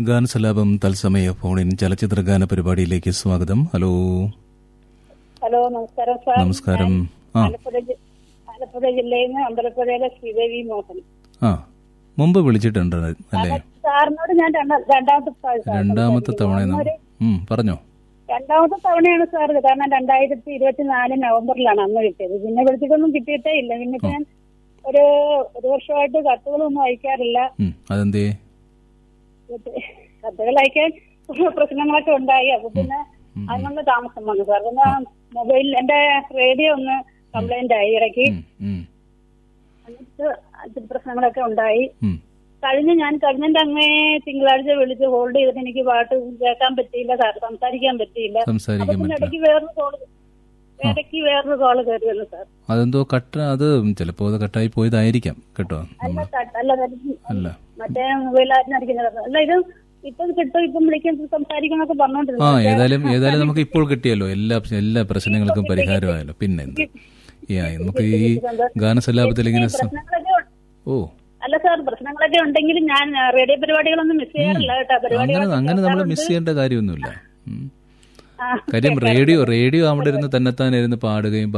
ഗാനസലാപം തത്സമയ ഫോണിൻ ചലച്ചിത്ര ഗാന പരിപാടിയിലേക്ക് സ്വാഗതം ഹലോ ഹലോ നമസ്കാരം സാർ നമസ്കാരം ആ ആലപ്പുഴ ജി- ആലപ്പുഴ ജില്ലയിൽ നിന്ന് അമ്പലപ്പുഴയിലെ ശ്രീദേവി മോഹൻ ആ മുമ്പ് വിളിച്ചിട്ടുണ്ട് അല്ലേ സാറിനോട് ഞാൻ രണ്ടാ- രണ്ടാമത്തെ പ്രാവശ്യം സാർ രണ്ടാമത്തെ തവണ സംസാരിക്കുന്നത്. ഉം, പറഞ്ഞോ രണ്ടാമത്തെ തവണയാണ് സാർ ഇത് കാരണം രണ്ടായിരത്തി ഇരുപത്തിനാല് നവംബറിലാണ് അന്ന് കിട്ടിയത് പിന്നെ വിളിച്ചിട്ടൊന്നും കിട്ടിയിട്ടേ ഇല്ല പിന്നെ ഇപ്പൊ ഞാൻ ഒരു ഒരു വർഷമായിട്ട് കത്തുകളൊന്നും അയക്കാറില്ല ഉം, അതെന്തേ കത്തുകൾ അയക്കാൻ പ്രശ്നങ്ങളൊക്കെ ഉണ്ടായി അപ്പൊ പിന്നെ അതിനുള്ള താമസം വന്നു സാർ പിന്നെ മൊബൈലിൽ എന്റെ റേഡിയോ ഒന്ന് കംപ്ലൈന്റ് ആയി ഇടയ്ക്ക് ഉം, ഉം, എന്നിട്ട് അത് പ്രശ്നങ്ങളൊക്കെ ഉണ്ടായി ഉം. കഴിഞ്ഞ ഞാൻ കഴിഞ്ഞ അങ്ങേ തിങ്കളാഴ്ച വിളിച്ച് ഹോൾഡ് ചെയ്തിട്ട് എനിക്ക് പാട്ട് കേൾക്കാൻ പറ്റിയില്ല സാർ സംസാരിക്കാൻ പറ്റിയില്ല അപ്പൊ സംസാരിക്കാൻ പിന്നെ പറ്റില്ല ഇടയ്ക്ക് വേറൊരു കോള് ഇടയ്ക്ക് വേറൊരു കോള് കയറി വന്നു സാർ അതെന്തോ കട്ട അത് ചിലപ്പോ അത് കട്ടായി പോയതായിരിക്കാം കേട്ടോ അല്ല നമ്മൾ സാർ, അല്ല സാർ, അല്ല മറ്റേ മൊബൈലായിരുന്നു അടിക്കുന്നത് അല്ല ഇത് ഇപ്പം കിട്ടും ഇപ്പം വിളിക്കാൻ സംസാരിക്കണമൊക്കെ ആ പറഞ്ഞോണ്ടിരുന്നു ഏതായാലും ഏതായാലും നമുക്ക് ഇപ്പോൾ കിട്ടിയല്ലോ എല്ലാ എല്ലാ പ്രശ്നങ്ങൾക്കും പരിഹാരമായല്ലോ പിന്നെ എന്ത് ഈ ആ, നമുക്ക് ഈ ഗാനസലാപത്തിൽ ഇങ്ങനെ സ- പ്രശ്നങ്ങളൊക്കെ ഉണ്ട്. ഓ അല്ല സാർ പ്രശ്നങ്ങളൊക്കെ ഉണ്ടെങ്കിലും ഞാൻ റേഡിയോ പരിപാടികളൊന്നും മിസ് ചെയ്യാറില്ല കേട്ടോ അങ്ങനെ പരിപാടികൾ അങ്ങനെ നമ്മൾ മിസ് ചെയ്യേണ്ട കാര്യമൊന്നുമില്ല ഉം. ആ, കാര്യം റേഡിയോ റേഡിയോ അവിടെ ഇരുന്ന് തന്നെത്താൻ ഇരുന്ന് പാടുകയും